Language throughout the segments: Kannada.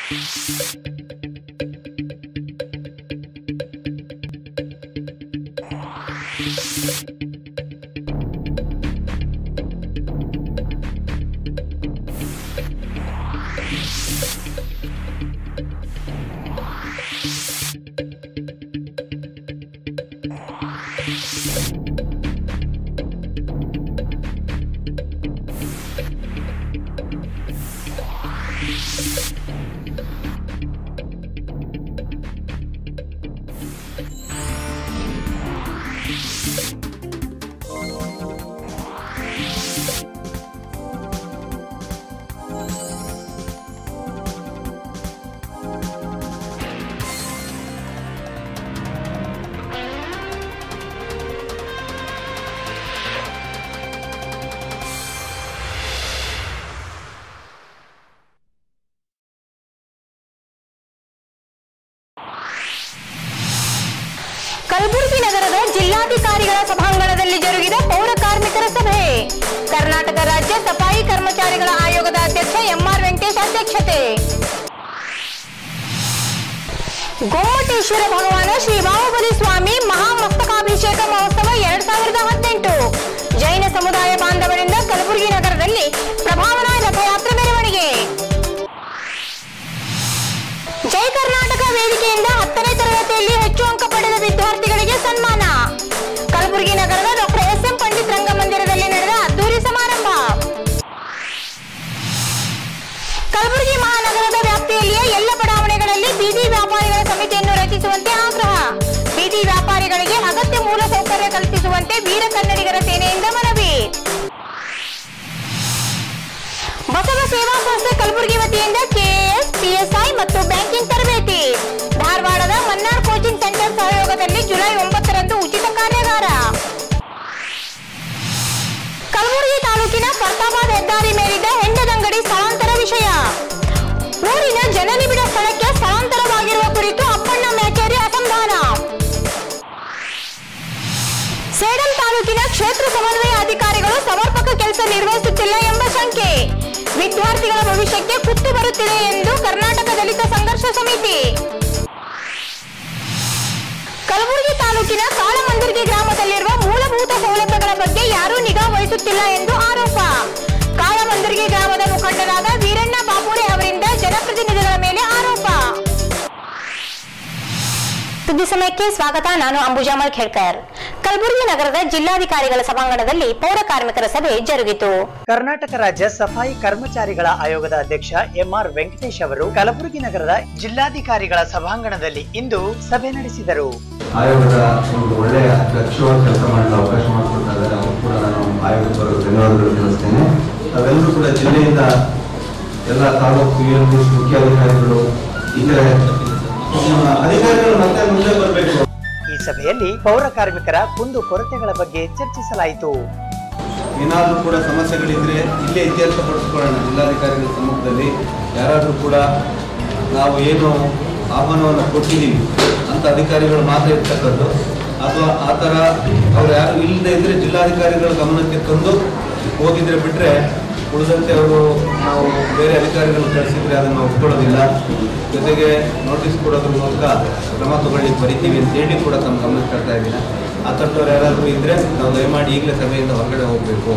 ಕಲಬುರಗಿ ನಗರದ ಜಿಲ್ಲಾಧಿಕಾರಿಗಳ ಸಭಾಂಗಣದಲ್ಲಿ ಜರುಗಿದ ಪೌರ ಕಾರ್ಮಿಕರ ಸಭೆ ಕರ್ನಾಟಕ ರಾಜ್ಯ ಸಫಾಯಿ ಕರ್ಮಚಾರಿಗಳ ಆಯೋಗದ ಅಧ್ಯಕ್ಷ ಎಂಆರ್ ವೆಂಕಟೇಶ್ ಅಧ್ಯಕ್ಷತೆ ಗೋಮಟೇಶ್ವರ ಭಗವಾನ ಶ್ರೀ ಬಾಹುಬಲಿ ಸ್ವಾಮಿ ಮಹಾಮಸ್ತಕಾಭಿಷೇಕ ಮಹೋತ್ಸವ ಎರಡ್ ಸಾವಿರದ ಹದಿನೆಂಟು ಜೈನ ಸಮುದಾಯ ಬಾಂಧವರಿಂದ ಕಲಬುರಗಿ ನಗರದಲ್ಲಿ ಪ್ರಭಾವನಾ ರಥಯಾತ್ರೆ ಮೆರವಣಿಗೆ ಜೈ ಕರ್ನಾಟಕ ವೇದಿಕೆಯಿಂದ ಹತ್ತನೇ ತರಗತಿಯಲ್ಲಿ ಹೆಚ್ಚು ಅಂಕ ಪಡೆದ ವಿದ್ಯಾರ್ಥಿಗಳಿಗೆ ಸನ್ಮಾನ ಕಲಬುರಗಿ ನಗರದ ಡಾಕ್ಟರ್ ಎಸ್ ಎಂ ಪಂಡಿತ್ ರಂಗಮಂದಿರದಲ್ಲಿ ನಡೆದ ಅದ್ದೂರಿ ಸಮಾರಂಭ ಕಲಬುರಗಿ ಮಹಾನಗರದ ವ್ಯಾಪ್ತಿಯಲ್ಲಿಯ ಎಲ್ಲ ಬಡಾವಣೆಗಳಲ್ಲಿ ಬೀದಿ ವ್ಯಾಪಾರಿಗಳ ಸಮಿತಿಯನ್ನು ರಚಿಸುವಂತೆ ಆಗ್ರಹ ಬೀದಿ ವ್ಯಾಪಾರಿಗಳಿಗೆ ಅಗತ್ಯ ಮೂಲ ಸೌಕರ್ಯ ಕಲ್ಪಿಸುವಂತೆ ವೀರ ಕನ್ನಡಿಗರ ಸೇನೆಯಿಂದ ಮನವಿ ಬಸವ ಸೇವಾ ಸಂಸ್ಥೆ ಕಲಬುರಗಿ ವತಿಯಿಂದ ಕೆಎಎಸ್ ಪಿಎಸ್ಐ ಮತ್ತು ಬ್ಯಾಂಕಿಂಗ್ ತರಬೇತಿ ಧಾರವಾಡದ ಮನ್ನಾರ್ ಕೋಚಿಂಗ್ ಸೆಂಟರ್ ಸಹಯೋಗದಲ್ಲಿ ಜುಲೈ ಒಂಬತ್ತರಂದು ಉಚಿತ ಕಾರ್ಯಾಗಾರ ಕಲಬುರಗಿ ತಾಲೂಕಿನ ಫರ್ತಾಬಾದ್ ಹೆದ್ದಾರಿ ಮೇಲಿದ್ದ ಹೆಂಡದಂಗಡಿ ಸ್ಥಳಾಂತರ ವಿಷಯ ಊರಿನ ಜನನಿಬಿಡ ಸ್ಥಳಕ್ಕೆ ಸ್ಥಳಾಂತರವಾಗಿರುವ ಕುರಿತು ಅಪ್ಪಣ್ಣ ಮೇಚೇರಿ ಅಸಮಾಧಾನ ಸೇಡಂ ತಾಲೂಕಿನ ಕ್ಷೇತ್ರ ಸಮನ್ವಯ ಅಧಿಕಾರಿಗಳು ಸಮರ್ಪಕ ಕೆಲಸ ನಿರ್ವಹಿಸುತ್ತಿಲ್ಲ ಎಂಬ ಶಂಕೆ ವಿದ್ಯಾರ್ಥಿಗಳ ಭವಿಷ್ಯಕ್ಕೆ ಕುತ್ತು ಬರುತ್ತಿದೆ ಎಂದು ಕರ್ನಾಟಕ ದಲಿತ ಸಂಘರ್ಷ ಸಮಿತಿ ಕಲಬುರಗಿ ತಾಲೂಕಿನ ಕಾಳಮಂದಿರ್ಗಿ ಗ್ರಾಮದಲ್ಲಿರುವ ಮೂಲಭೂತ ಸೌಲಭ್ಯಗಳ ಬಗ್ಗೆ ಯಾರೂ ನಿಗಾ ವಹಿಸುತ್ತಿಲ್ಲ ಎಂದು ಆರೋಪ ಕಾಳಮಂದಿರ್ಗಿ ಗ್ರಾಮದ ಮುಖಂಡರಾದ ವೀರಣ್ಣ ಬಾಪೂರೆ ಅವರಿಂದ ಜನಪ್ರತಿನಿಧಿಗಳ ಮೇಲೆ ಆರೋಪ ಸುದ್ದಿ ಸಮಯಕ್ಕೆ ಸ್ವಾಗತ ನಾನು ಅಂಬುಜಾಮಲ್ ಖೇಡ್ಕರ್ ಕಲಬುರಗಿ ನಗರದ ಜಿಲ್ಲಾಧಿಕಾರಿಗಳ ಸಭಾಂಗಣದಲ್ಲಿ ಪೌರ ಕಾರ್ಮಿಕರ ಸಭೆ ಜರುಗಿತು ಕರ್ನಾಟಕ ರಾಜ್ಯ ಸಫಾಯಿ ಕರ್ಮಚಾರಿಗಳ ಆಯೋಗದ ಅಧ್ಯಕ್ಷ ಎಂಆರ್ ವೆಂಕಟೇಶ್ ಅವರು ಕಲಬುರಗಿ ನಗರದ ಜಿಲ್ಲಾಧಿಕಾರಿಗಳ ಸಭಾಂಗಣದಲ್ಲಿ ಇಂದು ಸಭೆ ನಡೆಸಿದರು ಆಯೋಗದ ಒಂದು ಒಳ್ಳೆಯ ದಕ್ಷವಾಗಿ ಕೆಲಸ ಮಾಡಲು ಅವಕಾಶ ಮಾಡಿಕೊಡ್ತಾ ಇದ್ದಾರೆ ಅವರು ಕೂಡ ನಾನು ಆಯೋಗದ ಪರವಾಗಿ ಧನ್ಯವಾದಗಳು ತಿಳಿಸ್ತೇನೆ ತಾವೆಲ್ಲರೂ ಕೂಡ ಜಿಲ್ಲೆಯಿಂದ ಎಲ್ಲ ತಾಲೂಕು ಏನು ಮುಖ್ಯಾಧಿಕಾರಿಗಳು ಇತರೆ ನಮ್ಮ ಅಧಿಕಾರಿಗಳು ಮತ್ತೆ ಮುಂದೆ ಬರಬೇಕು ಈ ಸಭೆಯಲ್ಲಿ ಪೌರ ಕಾರ್ಮಿಕರ ಕುಂದು ಕೊರತೆಗಳ ಬಗ್ಗೆ ಚರ್ಚಿಸಲಾಯಿತು ಏನಾದರೂ ಕೂಡ ಸಮಸ್ಯೆಗಳಿದ್ರೆ ಇಲ್ಲೇ ಇತ್ಯರ್ಥ ಪಡಿಸ್ಕೊಳ್ಳೋಣ ಜಿಲ್ಲಾಧಿಕಾರಿಗಳ ಸಮ್ಮುಖದಲ್ಲಿ ಯಾರಾದರೂ ಕೂಡ ನಾವು ಏನು ಆಹ್ವಾನವನ್ನು ಕೊಟ್ಟಿದ್ದೀವಿ ಅಂತ ಅಧಿಕಾರಿಗಳು ಮಾತ್ರ ಇರ್ತಕ್ಕದ್ದು ಅಥವಾ ಆ ಥರ ಅವ್ರು ಯಾರು ಇಲ್ಲದೆ ಇದ್ರೆ ಜಿಲ್ಲಾಧಿಕಾರಿಗಳ ಗಮನಕ್ಕೆ ತಂದು ಹೋಗಿದ್ರೆ ಬಿಟ್ಟರೆ ಉಳಿದಂತೆ ಅವರು ನಾವು ಬೇರೆ ಅಧಿಕಾರಿಗಳು ಕಳಿಸಿದ್ರೆ ಅದನ್ನು ಒಪ್ಕೊಳ್ಳೋದಿಲ್ಲ ಜೊತೆಗೆ ನೋಟಿಸ್ ಕೊಡೋದ್ರ ಮೂಲಕ ಕ್ರಮ ತಗೊಳ್ಳಿಕ್ಕೆ ಬರಿತೀವಿ ಅಂತ ಹೇಳಿ ಕೂಡ ತಮ್ಮ ಗಮನಕ್ಕೆ ತರ್ತಾ ಇದ್ದೀನಿ ಆ ತಟ್ಟವ್ರು ಯಾರಾದರೂ ಇದ್ದರೆ ನಾವು ದಯಮಾಡಿ ಈಗಲೇ ಸಭೆಯಿಂದ ಹೊರಗಡೆ ಹೋಗಬೇಕು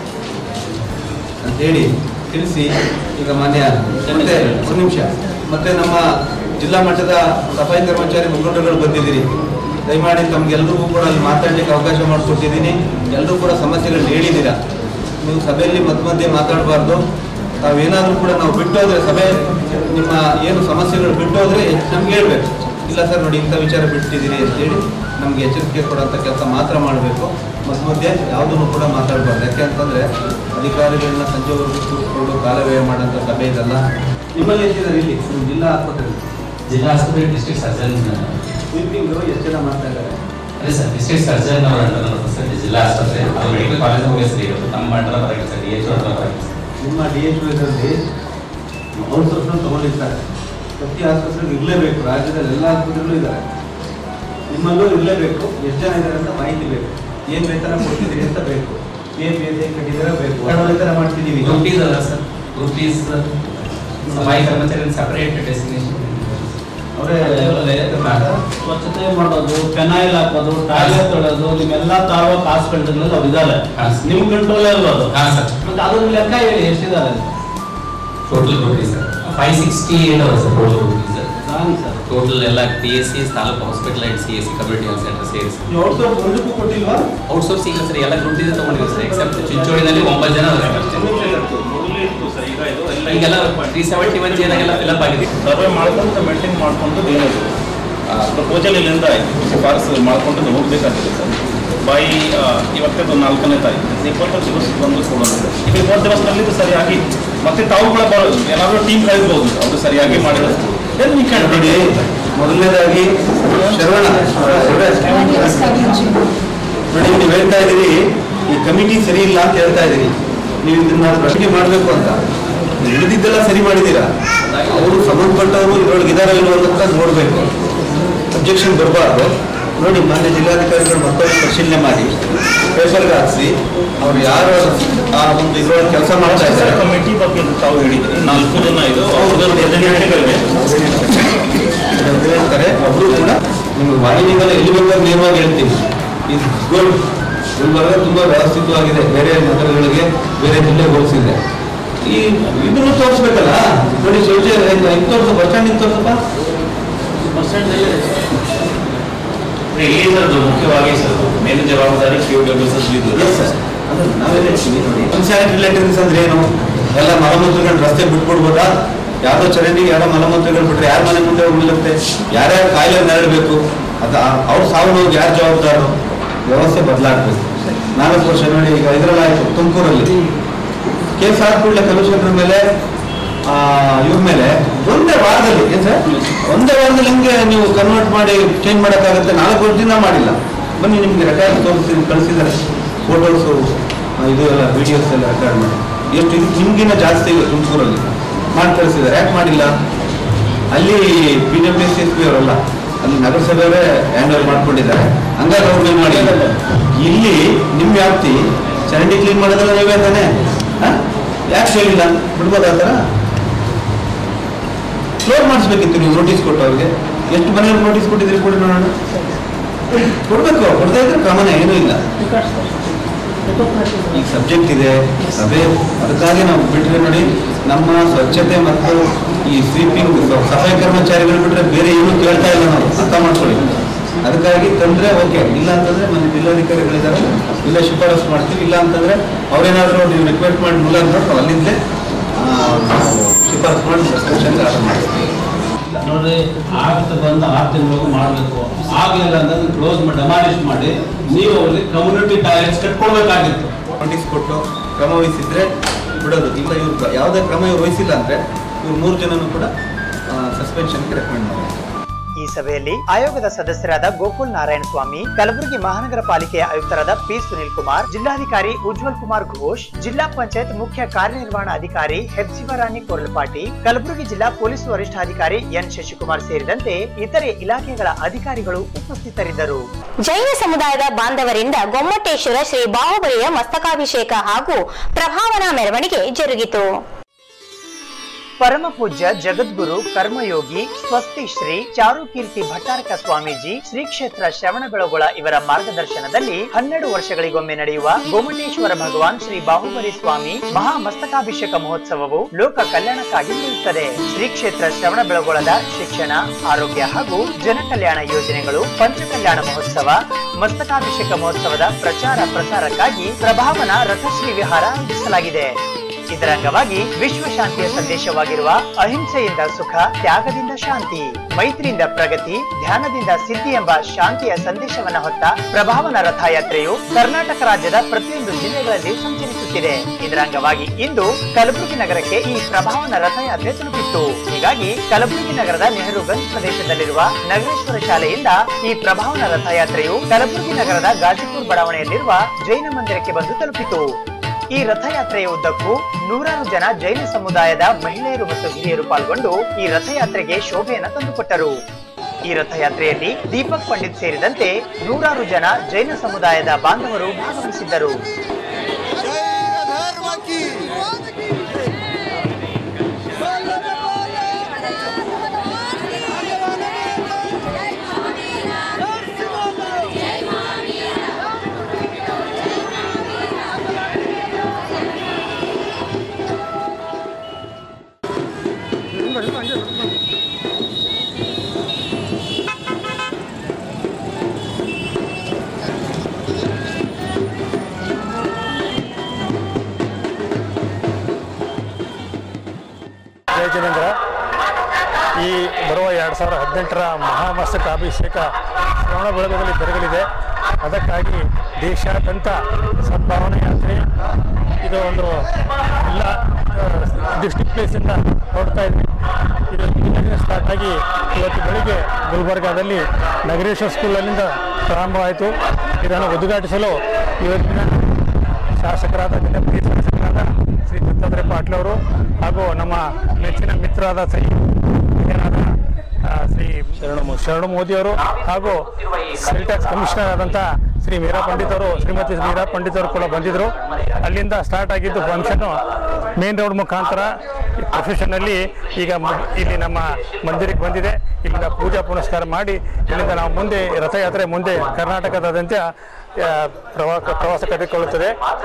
ಅಂತೇಳಿ ತಿಳಿಸಿ ಈಗ ಮಾನ್ಯ ಮತ್ತೆ ಒಂದು ನಿಮಿಷ ಮತ್ತೆ ನಮ್ಮ ಜಿಲ್ಲಾ ಮಟ್ಟದ ಸಫಾಯಿ ಕರ್ಮಚಾರಿ ಮುಖಂಡರುಗಳು ಬಂದಿದ್ದೀರಿ ದಯಮಾಡಿ ತಮ್ಗೆಲ್ರಿಗೂ ಕೂಡ ಅಲ್ಲಿ ಮಾತಾಡ್ಲಿಕ್ಕೆ ಅವಕಾಶ ಮಾಡಿಕೊಟ್ಟಿದ್ದೀನಿ ಎಲ್ಲರೂ ಕೂಡ ಸಮಸ್ಯೆಗಳನ್ನ ಹೇಳಿದ್ದೀರಾ ನೀವು ಸಭೆಯಲ್ಲಿ ಮಧ್ಯ ಮಧ್ಯೆ ಮಾತಾಡಬಾರ್ದು ತಾವೇನಾದರೂ ಕೂಡ ನಾವು ಬಿಟ್ಟೋದ್ರೆ ಸಭೆ ನಿಮ್ಮ ಏನು ಸಮಸ್ಯೆಗಳು ಬಿಟ್ಟೋದ್ರೆ ನಮ್ಗೆ ಹೇಳ್ಬೇಕು ಇಲ್ಲ ಸರ್ ನೋಡಿ ಇಂಥ ವಿಚಾರ ಬಿಟ್ಟಿದ್ದೀರಿ ಅಂತೇಳಿ ನಮಗೆ ಎಚ್ಚರಿಕೆ ಕೊಡೋಂಥ ಕೆಲಸ ಮಾತ್ರ ಮಾಡಬೇಕು ಮಧ್ಯ ಮಧ್ಯೆ ಯಾವುದನ್ನು ಕೂಡ ಮಾತಾಡಬಾರ್ದು ಯಾಕೆ ಅಂತಂದರೆ ಅಧಿಕಾರಿಗಳನ್ನ ಸಂಜೆವರೆಗೂ ಕೂತ್ಕೊಂಡು ಕಾಲವ್ಯಯ ಮಾಡೋಂಥ ಸಭೆ ಇದಲ್ಲ ನಿಮ್ಮಲ್ಲಿ ಎಷ್ಟಿದ್ದಾರೆ ಇಲ್ಲಿ ನಿಮ್ಮ ಜಿಲ್ಲಾ ಆಸ್ಪತ್ರೆ ಜಿಲ್ಲಾ ಆಸ್ಪತ್ರೆ ಡಿಸ್ಟ್ರಿಕ್ಟ್ ಸರ್ಜನ್ ಸ್ವೀಪಿಂಗು ಎಷ್ಟು ಜನ ಮಾಡ್ತಾ ಇದ್ದಾರೆ ಅದೇ ಸರ್ ಡಿಸ್ಟ್ರಿಕ್ಟ್ ಸರ್ಜನ್ ಅವರ ಸರ್ ಜಿಲ್ಲಾ ಆಸ್ಪತ್ರೆ ಅದು ಮೆಡಿಕಲ್ ಕಾಲೇಜ್ ಹೋಗಿ ಸರ್ ಇವತ್ತು ನಮ್ಮ ಮಂಡಲ ಬರಕ್ಕೆ ಸರ್ ಡಿ ಎಚ್ ಹತ್ರ ಬರಕ್ಕೆ ಸರ್ ನಿಮ್ಮ ಡಿ ಎಚ್ ಇದರಲ್ಲಿ ಔಟ್ಸೋರ್ಸ್ನ ತಗೊಂಡಿರ್ತಾರೆ ಪ್ರತಿ ಆಸ್ಪತ್ರೆಗೂ ಇರಲೇಬೇಕು ರಾಜ್ಯದಲ್ಲಿ ಎಲ್ಲ ಆಸ್ಪತ್ರೆಗಳು ಇದ್ದಾರೆ ನಿಮ್ಮಲ್ಲೂ ಇರಲೇಬೇಕು ಎಷ್ಟು ಜನ ಇದ್ದಾರೆ ಅಂತ ಮಾಹಿತಿ ಬೇಕು ಏನು ವೇತನ ಕೊಡ್ತಿದ್ದೀರಿ ಅಂತ ಬೇಕು ಏನು ವೇತನ ಕಟ್ಟಿದ್ದೀರಾ ಬೇಕು ಒಣ ವೇತನ ಮಾಡ್ತಿದ್ದೀವಿ ಗ್ರೂಪ್ ಫೀಸ್ ಅಲ್ಲ ಸರ್ ಗ್ರೂಪ್ ಫೀಸ್ ಸಫಾಯಿ ಕರ್ಮಚಾರಿ ಸಪರೇಟ್ ಡೆಸ್ಟಿನೇಷನ್ ಅವರೇ ಸ್ವಚ್ಛತೆ ಮಾಡೋದು ಫೆನಾಯಿಲ್ ಹಾಕೋದು ಟಾಯ್ಲೆಟ್ ತೊಳೆಯೋದು ನಿಮ್ಮೆಲ್ಲ ತಾವ ಕಾಸು ಕಂಟ್ರೋಲ್ ಅವ್ರು ಇದ್ದಾರೆ ಹಾ. ನಿಮ್ ಕಂಟ್ರೋಲ್ ಅಲ್ವಾ ಅದು ಹಾ ಸರ್ ಮತ್ತೆ ಅದನ್ನ ಲೆಕ್ಕ ಹೇಳಿ ಎಷ್ಟಿದ್ದಾರೆ ಅಂತ ಟೋಟಲ್ ಕೊಟ್ರಿ ಸರ್ ಫೈವ್ ಸಿಕ್ಸ್ಟಿ ಏಟ್ ಅವರ್ ಸರ್ ಟೋಟಲ್ ಕೊಟ್ರಿ ಸರ್ ರಾಂಗ್ ಸರ್ ಟೋಟಲ್ ಎಲ್ಲ P S C taluk hospital and C S C community health centre ಸೇರಿಸಿ ನೀವು ಔಟ್ಸೋರ್ಸ್ ಒಂದಕ್ಕೂ ಕೊಟ್ಟಿಲ್ವಾ ಔಟ್ಸೋರ್ಸ್ ಇಲ್ಲ ಸರ್ ಎಲ್ಲ ದುಡ್ಡಿದೆ ತೊಗೊಂಡಿವಿ ಸರ್ ಎಕ್ಸೆಪ್ಟ್ ಚಿಂಚೋಳಿನಲ್ಲಿ ಒಂಬತ್ತು ಜನ ಇದ್ದಾರೆ ಅಷ್ಟೇ. ಈಗೆಲ್ಲ ತ್ರೀ ಸೆವೆಂಟಿ ಒನ್ ಏನಾಗೆಲ್ಲ ಫಿಲಪ್ ಆಗಿದೆ ಸರ್ವೆ ಮಾಡ್ಕೊಂಡು ಮೇಂಟೈನ್ ಮಾಡ್ಕೊಂಡು ಏನಿದೆ ಪ್ರಪೋಸಲ್ ಇಲ್ಲಿಂದ ಆಯ್ತು ಶಿಫಾರಸು ಮಾಡ್ಕೊಂಡು ಹೋಗ್ಬೇಕಾಗಿದೆ ಸರ್ ಬೈ ಇವತ್ತದು ನಾಲ್ಕನೇ ತಾರೀಕು ಇಪ್ಪತ್ತು ದಿವಸ ಬಂದು ಕೊಡೋದು ಈಗ ಇಪ್ಪತ್ತು ದಿವಸದಲ್ಲಿ ಇದು ಸರಿಯಾಗಿ ಮತ್ತೆ ತಾವು ಕೂಡ ಬರೋದು ಏನಾದರೂ ಟೀಮ್ ಕಳಿಸ್ಬೋದು ಅವರು ಸರಿಯಾಗಿ ಮಾಡಿದ್ರೆ then we can ನೋಡಿ ಮೊದಲನೇದಾಗಿ ಶರವಣ ನೋಡಿ ನೀವು ಹೇಳ್ತಾ ಇದ್ದೀರಿ ಈ ಕಮಿಟಿ ಸರಿ ಇಲ್ಲ ಅಂತ ಹೇಳ್ತಾ ಇದ್ದೀರಿ ನೀವು ಇದನ್ನ ಪ್ರಶ್ನೆ ಮಾಡಬೇಕು ಅಂತ ಉಳಿದಿದ್ದೆಲ್ಲ ಸರಿ ಮಾಡಿದ್ದೀರಾ ಅವರು ಸಂಬಂಧಪಟ್ಟವರು ಇದ್ರೊಳಗೆ ಇದಾರ ಇಲ್ವೋ ಅಂತ ನೋಡಬೇಕು ಅಬ್ಜೆಕ್ಷನ್ ಬರಬಾರ್ದು ನೋಡಿ ಮಾನ್ಯ ಜಿಲ್ಲಾಧಿಕಾರಿಗಳು ಮತ್ತೊಂದು ಪರಿಶೀಲನೆ ಮಾಡಿ ಪೇಪರ್ಗೆ ಹಾಕಿಸಿ ಅವ್ರು ಯಾರು ಆ ಒಂದು ಇದ್ರೊಳಗೆ ಕೆಲಸ ಮಾಡ್ತಾ ಇದ್ದಾರೆ ಕಮಿಟಿ ಬಗ್ಗೆ ತಾವು ಹೇಳಿದ್ರಿ ನಾಲ್ಕು ಜನ ಇದು ಅವ್ರದ್ದು ಪ್ರತಿನಿಧಿಗಳಿವೆ ಅಂತ ಹೇಳ್ತಾರೆ ಒಬ್ರು ಕೂಡ ನಿಮ್ಗೆ ವಾಹಿನಿಗಳು ಎಲ್ಲಿ ಬೇಕಾದ್ರೂ ನೇರವಾಗಿ ಹೇಳ್ತೀನಿ ಇದು ಗುಡ್ ಗುಲ್ಬರ್ಗ ತುಂಬಾ ವ್ಯವಸ್ಥಿತವಾಗಿದೆ ಬೇರೆ ನಗರಗಳಿಗೆ ಬೇರೆ ಜಿಲ್ಲೆಗೆ ಹೋಲಿಸಿದ್ರೆ ಈ ಇದನ್ನು ತೋರಿಸ್ಬೇಕಲ್ಲ ನೋಡಿ ಶೌಚ ಹಿಂಗ್ ತೋರ್ಸು ಬಸ್ ಸ್ಟ್ಯಾಂಡ್ ಹಿಂಗ್ ತೋರ್ಸಪ್ಪ ರಿಲೀಸರ್ದು ಮುಖ್ಯವಾಗಿ ಸರ್ ಮೇಲಿನ ಜವಾಬ್ದಾರಿ ಕ್ಯೂ ಡಬ್ಲ್ಯೂಸ್ Yes, sir. ಅದು ನಾವೇ ಹೇಳ್ತೀವಿ ನೋಡಿ ಪಂಚಾಯತ್ ರಿಲೇಟೆಡ್ಸ್ ಅಂದ್ರೆ ಏನು ಎಲ್ಲ ಮಲಮೂತ್ರಗಳು ರಸ್ತೆ ಬಿಟ್ಬಿಡ್ಬೋದಾ ಯಾವ್ದೋ ಚರಂಡಿಗೆ ಯಾರೋ ಮಲಮೂತ್ರಗಳು ಬಿಟ್ರೆ ಯಾರ ಮನೆ ಮುಂದೆ ಹೋಗ್ಲಿರುತ್ತೆ ಯಾರ್ಯಾರು ಕಾಯಿಲೆ ನೆರಳಬೇಕು ಅದ ಅವ್ರ ಸಾವು ನೋವು ಯಾರು ಜವಾಬ್ದಾರರು ವ್ಯವಸ್ಥೆ ಬದಲಾಗಬೇಕು ನಾಲ್ಕು ವರ್ಷ ನೋಡಿ ಈಗ ಇದ್ರಲ್ಲಾಯ್ತು ತುಮಕೂರಲ್ಲಿ ಕೇಸ್ ಆದ ಕೂಡಲೇ ಕಮಿಷನರ್ ಮೇಲೆ ಆ, ಇವ್ರ ಮೇಲೆ ಒಂದೇ ವಾರದಲ್ಲಿ ಏನ್ ಸರ್ ಒಂದೇ ವಾರದಲ್ಲಿ ಹೆಂಗೆ ನೀವು ಕನ್ವರ್ಟ್ ಮಾಡಿ ಚೇಂಜ್ ಮಾಡೋಕ್ಕಾಗುತ್ತೆ ನಾಲ್ಕು ವರ್ಷದಿಂದ ಮಾಡಿಲ್ಲ ಬನ್ನಿ ನಿಮ್ಗೆ ರೆಕಾರ್ಡ್ ತೋರಿಸಿ ಕಳಿಸಿದ್ದಾರೆ ಫೋಟೋಸು ಇದು ಎಲ್ಲ ವಿಡಿಯೋಸ್ ಎಲ್ಲ ರೆಕಾರ್ಡ್ ಮಾಡಿ ಎಷ್ಟು ಇದು ನಿಮ್ಗಿನ್ನ ಜಾಸ್ತಿ ಇದೆ ತುಮಕೂರಲ್ಲಿ ಮಾಡಿ ಕಳಿಸಿದ್ದಾರೆ ಯಾಕೆ ಮಾಡಿಲ್ಲ ಅಲ್ಲಿ P W S S P ಅವರಲ್ಲ ಅಲ್ಲಿ ನಗರಸಭೆಯವರೇ ಹ್ಯಾಂಡ್ ಓವರ್ ಮಾಡ್ಕೊಂಡಿದ್ದಾರೆ ಹಂಗಾಗಿ ಅವ್ರ ಮೇಲೆ ಮಾಡಿ ಇಲ್ಲಿ ನಿಮ್ಮ ವ್ಯಾಪ್ತಿ ಚರಂಡಿ ಕ್ಲೀನ್ ಮಾಡೋದಲ್ಲ ನೀವೇ ತಾನೆ ಯಾಕೆ ಹೇಳಿಲ್ಲ ಬಿಡ್ಬೋದಾ ಆ ಥರ ಕ್ಲೋಸ್ ಮಾಡಿಸ್ಬೇಕಿತ್ತು ನೀವು ನೋಟಿಸ್ ಕೊಟ್ಟು ಅವ್ರಿಗೆ ಎಷ್ಟು ಮನೆಯವ್ರಿಗೆ ನೋಟಿಸ್ ಕೊಟ್ಟಿದ್ರಿ ಕೊಡಿ ನೋಡೋಣ ಕೊಡ್ಬೇಕು ಕೊಡದೇ ಇದ್ರೆ ಕ್ರಮನ ಏನೂ ಇಲ್ಲ ಈಗ ಸಬ್ಜೆಕ್ಟ್ ಇದೆ ಸಭೆ ಅದಕ್ಕಾಗಿ ನಾವು ಬಿಟ್ಟರೆ ನೋಡಿ ನಮ್ಮ ಸ್ವಚ್ಛತೆ ಮತ್ತು ಈ ಸ್ವೀಪಿಂಗ್ ಸಫಾಯಿ ಕರ್ಮಚಾರಿಗಳು ಬಿಟ್ಟರೆ ಬೇರೆ ಏನೂ ಕೇಳ್ತಾ ಇಲ್ಲ ನಾವು ಅರ್ಥ ಮಾಡ್ಕೊಳ್ಳಿ ಅದಕ್ಕಾಗಿ ತಂದ್ರೆ ಓಕೆ ಇಲ್ಲ ಅಂತಂದ್ರೆ ಮನೆ ಜಿಲ್ಲಾಧಿಕಾರಿಗಳಿದ್ದಾರೆ ಇಲ್ಲ ಶಿಫಾರಸು ಮಾಡ್ತೀವಿ ಇಲ್ಲ ಅಂತಂದ್ರೆ ಅವ್ರೇನಾದ್ರು ನೀವು ರಿಕ್ವೆಸ್ಟ್ ಮಾಡಿ ಮುಲ್ಲ ಅಂದ್ರೆ ನಾವು ಅಲ್ಲಿಂದಲೇ ಆ, ನಾವು ಶಿಫಾರಸು ಮಾಡಿ ಸಸ್ಪೆನ್ಷನ್ಗೆ ಆರ್ಡರ್ ಮಾಡ್ತೀವಿ ನೋಡ್ರಿ ಆಗುತ್ತೆ ಬಂದು ಆರು ತಿಂಗಳಿಗೆ ಮಾಡಬೇಕು ಆಗಲಿಲ್ಲ ಅಂದ್ರೆ ಕ್ಲೋಸ್ ಮಾಡಿ ಡೆಮಾಲಿಷ್ ಮಾಡಿ ನೀವು ಅವ್ರಿಗೆ ಕಮ್ಯುನಿಟಿ ಟಾಯ್ಲೆಟ್ಸ್ ಕಟ್ಕೊಳ್ಬೇಕಾಗಿತ್ತು ನೋಟಿಸ್ ಕೊಟ್ಟು ಕ್ರಮ ವಹಿಸಿದ್ರೆ ಬಿಡೋದು ಇಲ್ಲ ಇವ್ರು ಯಾವುದೇ ಕ್ರಮ ಇವ್ರು ವಹಿಸಿಲ್ಲ ಅಂದ್ರೆ ಇವ್ರು ಮೂರು ಜನನು ಕೂಡ ಸಸ್ಪೆನ್ಷನ್ಗೆ ರೆಕಮೆಂಡ್ ಮಾಡಿ ಈ ಸಭೆಯಲ್ಲಿ ಆಯೋಗದ ಸದಸ್ಯರಾದ ಗೋಕುಲ್ ನಾರಾಯಣ ಸ್ವಾಮಿ ಕಲಬುರಗಿ ಮಹಾನಗರ ಪಾಲಿಕೆಯ ಆಯುಕ್ತರಾದ ಪಿ ಸುನಿಲ್ ಕುಮಾರ್ ಜಿಲ್ಲಾಧಿಕಾರಿ ಉಜ್ವಲ್ ಕುಮಾರ್ ಘೋಷ್ ಜಿಲ್ಲಾ ಪಂಚಾಯತ್ ಮುಖ್ಯ ಕಾರ್ಯನಿರ್ವಹಣಾಧಿಕಾರಿ ಹೆಪ್ಸಿವರಾಣಿ ಕೊರ್ಲಪಾಟಿ ಕಲಬುರಗಿ ಜಿಲ್ಲಾ ಪೊಲೀಸ್ ವರಿಷ್ಠಾಧಿಕಾರಿ ಎನ್ ಶಶಿಕುಮಾರ್ ಸೇರಿದಂತೆ ಇತರೆ ಇಲಾಖೆಗಳ ಅಧಿಕಾರಿಗಳು ಉಪಸ್ಥಿತರಿದ್ದರು ಜೈನ ಸಮುದಾಯದ ಬಾಂಧವರಿಂದ ಗೊಮ್ಮಟೇಶ್ವರ ಶ್ರೀ ಬಾಹುಬಲಿಯ ಮಸ್ತಕಾಭಿಷೇಕ ಹಾಗೂ ಪ್ರಭಾವನಾ ಮೆರವಣಿಗೆ ಜರುಗಿತು ಪರಮ ಪೂಜ್ಯ ಜಗದ್ಗುರು ಕರ್ಮಯೋಗಿ ಸ್ವಸ್ತಿ ಶ್ರೀ ಚಾರುಕೀರ್ತಿ ಭಟ್ಟಾರಕ ಸ್ವಾಮೀಜಿ ಶ್ರೀ ಕ್ಷೇತ್ರ ಶ್ರವಣಬೆಳಗೊಳ ಇವರ ಮಾರ್ಗದರ್ಶನದಲ್ಲಿ ಹನ್ನೆರಡು ವರ್ಷಗಳಿಗೊಮ್ಮೆ ನಡೆಯುವ ಗೋಮಟೇಶ್ವರ ಭಗವಾನ್ ಶ್ರೀ ಬಾಹುಬಲಿ ಸ್ವಾಮಿ ಮಹಾ ಮಸ್ತಕಾಭಿಷೇಕ ಮಹೋತ್ಸವವು ಲೋಕ ಕಲ್ಯಾಣಕ್ಕಾಗಿ ನಡೆಯುತ್ತದೆ ಶ್ರೀ ಕ್ಷೇತ್ರ ಶ್ರವಣಬೆಳಗೊಳದ ಶಿಕ್ಷಣ ಆರೋಗ್ಯ ಹಾಗೂ ಜನಕಲ್ಯಾಣ ಯೋಜನೆಗಳು ಪಂಚಕಲ್ಯಾಣ ಮಹೋತ್ಸವ ಮಸ್ತಕಾಭಿಷೇಕ ಮಹೋತ್ಸವದ ಪ್ರಚಾರ ಪ್ರಸಾರಕ್ಕಾಗಿ ಪ್ರಭಾವನ ರಥಶ್ರೀ ವಿಹಾರ ಆಯೋಜಿಸಲಾಗಿದೆ ಇದರ ಅಂಗವಾಗಿ ವಿಶ್ವ ಶಾಂತಿಯ ಸಂದೇಶವಾಗಿರುವ ಅಹಿಂಸೆಯಿಂದ ಸುಖ ತ್ಯಾಗದಿಂದ ಶಾಂತಿ ಮೈತ್ರಿಯಿಂದ ಪ್ರಗತಿ ಧ್ಯಾನದಿಂದ ಸಿದ್ಧಿ ಎಂಬ ಶಾಂತಿಯ ಸಂದೇಶವನ್ನ ಹೊತ್ತ ಪ್ರಭಾವನ ರಥಯಾತ್ರೆಯು ಕರ್ನಾಟಕ ರಾಜ್ಯದ ಪ್ರತಿಯೊಂದು ಜಿಲ್ಲೆಗಳಲ್ಲಿ ಸಂಚರಿಸುತ್ತಿದೆ ಇದರ ಅಂಗವಾಗಿ ಇಂದು ಕಲಬುರಗಿ ನಗರಕ್ಕೆ ಈ ಪ್ರಭಾವನ ರಥಯಾತ್ರೆ ತಲುಪಿತ್ತು ಹೀಗಾಗಿ ಕಲಬುರಗಿ ನಗರದ ನೆಹರುಗಂಜ್ ಪ್ರದೇಶದಲ್ಲಿರುವ ನಗರೇಶ್ವರ ಶಾಲೆಯಿಂದ ಈ ಪ್ರಭಾವನ ರಥಯಾತ್ರೆಯು ಕಲಬುರಗಿ ನಗರದ ಗಾಜಿಪುರ್ ಬಡಾವಣೆಯಲ್ಲಿರುವ ಜೈನ ಮಂದಿರಕ್ಕೆ ಬಂದು ತಲುಪಿತು ಈ ರಥಯಾತ್ರೆಯ ಉದ್ದಕ್ಕೂ ನೂರಾರು ಜನ ಜೈನ ಸಮುದಾಯದ ಮಹಿಳೆಯರು ಮತ್ತು ಹಿರಿಯರು ಪಾಲ್ಗೊಂಡು ಈ ರಥಯಾತ್ರೆಗೆ ಶೋಭೆಯನ್ನ ತಂದುಕೊಟ್ಟರು ಈ ರಥಯಾತ್ರೆಯಲ್ಲಿ ದೀಪಕ್ ಪಂಡಿತ್ ಸೇರಿದಂತೆ ನೂರಾರು ಜನ ಜೈನ ಸಮುದಾಯದ ಬಾಂಧವರು ಭಾಗವಹಿಸಿದ್ದರು जय धर्म की ಜಯ ಜಿನೇಂದ್ರ ಈ ಬರುವ ಎರಡು ಸಾವಿರ ಹದಿನೆಂಟರ ಮಹಾಮಸ್ತಕ ಅಭಿಷೇಕ ಶ್ರವಣ ಬೆಳಗದಲ್ಲಿ ಜರುಗಲಿದೆ ಅದಕ್ಕಾಗಿ ದೇಶಾದ್ಯಂತ ಸದ್ಭಾವನಾ ಯಾತ್ರೆ ಇದು ಒಂದು ಎಲ್ಲ ಡಿಸ್ಟಿಕ್ ಪ್ಲೇಸಿಂದ ಹೊರಡ್ತಾ ಇದೆ ಇದು ಇಲ್ಲಿಂದ ಸ್ಟಾರ್ಟ್ ಆಗಿ ಇವತ್ತು ಬೆಳಿಗ್ಗೆ ಗುಲ್ಬರ್ಗಾದಲ್ಲಿ ನಗರೇಶ್ವರ ಸ್ಕೂಲಲ್ಲಿಂದ ಪ್ರಾರಂಭವಾಯಿತು ಇದನ್ನು ಉದ್ಘಾಟಿಸಲು ಇವತ್ತಿನ ಶಾಸಕರಾದ ಜನಪ್ರಿಯ ಶಾಸಕರಾದ ಶ್ರೀ ದತ್ತಾತ್ರೇಯ ಪಾಟೀಲ್ ಅವರು ಹಾಗೂ ನಮ್ಮ ನೆಚ್ಚಿನ ಮಿತ್ರರಾದ ಶ್ರೀ ಹಿರಿಯರಾದ, ಆ, ಶ್ರೀ ಶರಣ ಶರಣ ಮೋದಿ ಅವರು ಹಾಗೂ ಸೆಲ್ ಟ್ಯಾಕ್ಸ್ ಕಮಿಷನರ್ ಆದಂಥ ಶ್ರೀ ಮೀರಾ ಪಂಡಿತ್ ಅವರು ಶ್ರೀಮತಿ ಮೀರಾ ಪಂಡಿತ್ ಅವರು ಕೂಡ ಬಂದಿದ್ದರು ಅಲ್ಲಿಂದ ಸ್ಟಾರ್ಟ್ ಆಗಿದ್ದು ಫಂಕ್ಷನ್ನು ಮೇನ್ ರೋಡ್ ಮುಖಾಂತರ ಪ್ರೊಫೆಷನಲ್ಲಿ ಈಗ ಮು- ಇಲ್ಲಿ ನಮ್ಮ ಮಂದಿರಕ್ಕೆ ಬಂದಿದೆ ಇಲ್ಲಿಂದ ಪೂಜಾ ಪುನಸ್ಕಾರ ಮಾಡಿ ಇಲ್ಲಿಂದ ನಾವು ಮುಂದೆ ರಥಯಾತ್ರೆ ಮುಂದೆ ಕರ್ನಾಟಕದಾದ್ಯಂತ ಆ, ಪ್ರವಾಸ ಪ್ರವಾಸ ಕೈಗೊಳ್ಳುತ್ತದೆ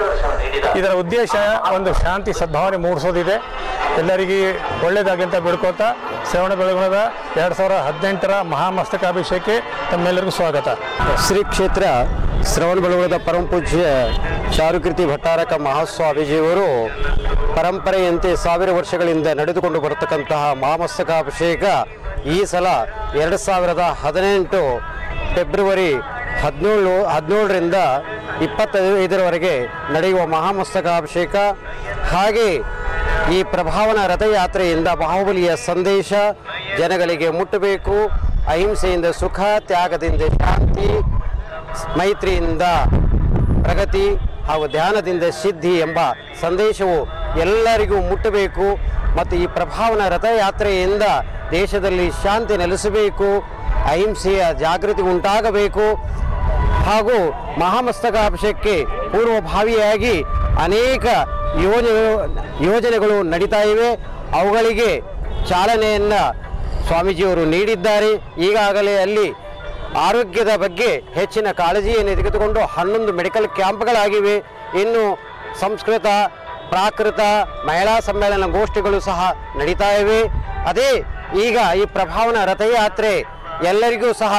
ಇದರ ಉದ್ದೇಶ ಒಂದು ಶಾಂತಿ ಸದ್ಭಾವನೆ ಮೂಡಿಸೋದಿದೆ ಎಲ್ಲರಿಗೆ ಒಳ್ಳೆಯದಾಗಿ ಅಂತ ಬೇಡ್ಕೊಳ್ತಾ ಶ್ರವಣ ಬೆಳಗುಣದ ಎರಡು ಸಾವಿರ ಹದಿನೆಂಟರ ಮಹಾಮಸ್ತಕಾಭಿಷೇಕಕ್ಕೆ ತಮ್ಮೆಲ್ಲರಿಗೂ ಸ್ವಾಗತ ಶ್ರೀ ಕ್ಷೇತ್ರ ಶ್ರವಣ ಬೆಳಗೊಳದ ಪರಮ ಪೂಜ್ಯ ಚಾರುಕೀರ್ತಿ ಭಟ್ಟಾರಕ ಮಹಾಸ್ವಾಮೀಜಿಯವರು ಪರಂಪರೆಯಂತೆ ಸಾವಿರ ವರ್ಷಗಳಿಂದ ನಡೆದುಕೊಂಡು ಬರತಕ್ಕಂತಹ ಮಹಾಮಸ್ತಕಾಭಿಷೇಕ ಈ ಸಲ ಎರಡು ಸಾವಿರದ ಹದಿನೆಂಟು ಫೆಬ್ರವರಿ ಹದಿನೇಳು ಹದಿನೇಳರಿಂದ ಇಪ್ಪತ್ತೈದರವರೆಗೆ ನಡೆಯುವ ಮಹಾಮಸ್ತಕಾಭಿಷೇಕ ಹಾಗೆ ಈ ಪ್ರಭಾವನ ರಥಯಾತ್ರೆಯಿಂದ ಬಾಹುಬಲಿಯ ಸಂದೇಶ ಜನಗಳಿಗೆ ಮುಟ್ಟಬೇಕು ಅಹಿಂಸೆಯಿಂದ ಸುಖ ತ್ಯಾಗದಿಂದ ಶಾಂತಿ ಮೈತ್ರಿಯಿಂದ ಪ್ರಗತಿ ಹಾಗೂ ಧ್ಯಾನದಿಂದ ಸಿದ್ಧಿ ಎಂಬ ಸಂದೇಶವು ಎಲ್ಲರಿಗೂ ಮುಟ್ಟಬೇಕು ಮತ್ತು ಈ ಪ್ರಭಾವನ ರಥಯಾತ್ರೆಯಿಂದ ದೇಶದಲ್ಲಿ ಶಾಂತಿ ನೆಲೆಸಬೇಕು ಅಹಿಂಸೆಯ ಜಾಗೃತಿ ಉಂಟಾಗಬೇಕು ಹಾಗೂ ಮಹಾಮಸ್ತಕಾಭಿಷೇಕಕ್ಕೆ ಪೂರ್ವಭಾವಿಯಾಗಿ ಅನೇಕ ಯೋಜನೆ ಯೋಜನೆಗಳು ನಡೀತಾ ಇವೆ ಅವುಗಳಿಗೆ ಚಾಲನೆಯನ್ನು ಸ್ವಾಮೀಜಿಯವರು ನೀಡಿದ್ದಾರೆ ಈಗಾಗಲೇ ಅಲ್ಲಿ ಆರೋಗ್ಯದ ಬಗ್ಗೆ ಹೆಚ್ಚಿನ ಕಾಳಜಿಯನ್ನು ತೆಗೆದುಕೊಂಡು ಹನ್ನೊಂದು ಮೆಡಿಕಲ್ ಕ್ಯಾಂಪ್ಗಳಾಗಿವೆ ಇನ್ನು ಸಂಸ್ಕೃತ ಪ್ರಾಕೃತ ಮಹಿಳಾ ಸಮ್ಮೇಳನ ಗೋಷ್ಠಿಗಳು ಸಹ ನಡೀತಾ ಇವೆ ಅದೇ ಈಗ ಈ ಪ್ರಭಾವನ ರಥಯಾತ್ರೆ ಎಲ್ಲರಿಗೂ ಸಹ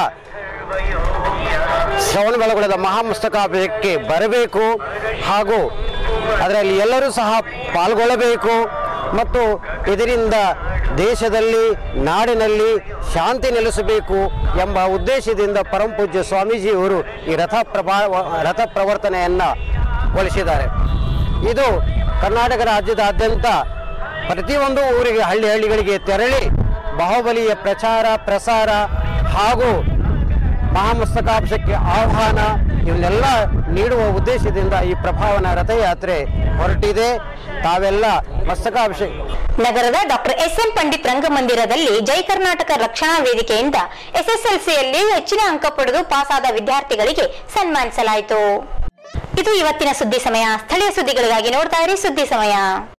ಶ್ರವಣ ಬೆಳಗೊಳದ ಮಹಾಮಸ್ತಕಾಭಿಷೇಕಕ್ಕೆ ಬರಬೇಕು ಹಾಗೂ ಅದರಲ್ಲಿ ಎಲ್ಲರೂ ಸಹ ಪಾಲ್ಗೊಳ್ಳಬೇಕು ಮತ್ತು ಇದರಿಂದ ದೇಶದಲ್ಲಿ ನಾಡಿನಲ್ಲಿ ಶಾಂತಿ ನೆಲೆಸಬೇಕು ಎಂಬ ಉದ್ದೇಶದಿಂದ ಪರಮಪೂಜ್ಯ ಸ್ವಾಮೀಜಿಯವರು ಈ ರಥ ಪ್ರಭಾ ರಥ ಪ್ರವರ್ತನೆಯನ್ನು ಗೊಳಿಸಿದ್ದಾರೆ ಇದು ಕರ್ನಾಟಕ ರಾಜ್ಯದಾದ್ಯಂತ ಪ್ರತಿಯೊಂದು ಊರಿಗೆ ಹಳ್ಳಿ ಹಳ್ಳಿಗಳಿಗೆ ತೆರಳಿ ಬಾಹುಬಲಿಯ ಪ್ರಚಾರ ಪ್ರಸಾರ ಹಾಗೂ ಮಹಾಮಸ್ತಕಾಂಶಕ್ಕೆ ಆಹ್ವಾನ ಇವನ್ನೆಲ್ಲ ನೀಡುವ ಉದ್ದೇಶದಿಂದ ಈ ಪ್ರಭಾವನ ರಥಯಾತ್ರೆ ಹೊರಟಿದೆ ತಾವೆಲ್ಲ ಮಸ್ತಕಾಭಿಷೇಕ ನಗರದ ಡಾಕ್ಟರ್ ಎಸ್ ಎನ್ ಪಂಡಿತ್ ರಂಗಮಂದಿರದಲ್ಲಿ ಜೈ ಕರ್ನಾಟಕ ರಕ್ಷಣಾ ವೇದಿಕೆಯಿಂದ ಎಸ್ಎಸ್ಎಲ್ಸಿಯಲ್ಲಿ ಹೆಚ್ಚಿನ ಅಂಕ ಪಡೆದು ಪಾಸಾದ ವಿದ್ಯಾರ್ಥಿಗಳಿಗೆ ಸನ್ಮಾನಿಸಲಾಯಿತು ಇದು ಇವತ್ತಿನ ಸುದ್ದಿ ಸಮಯ ಸ್ಥಳೀಯ ಸುದ್ದಿಗಳಿಗಾಗಿ ನೋಡ್ತಾ ಇರಿ ಸುದ್ದಿ ಸಮಯ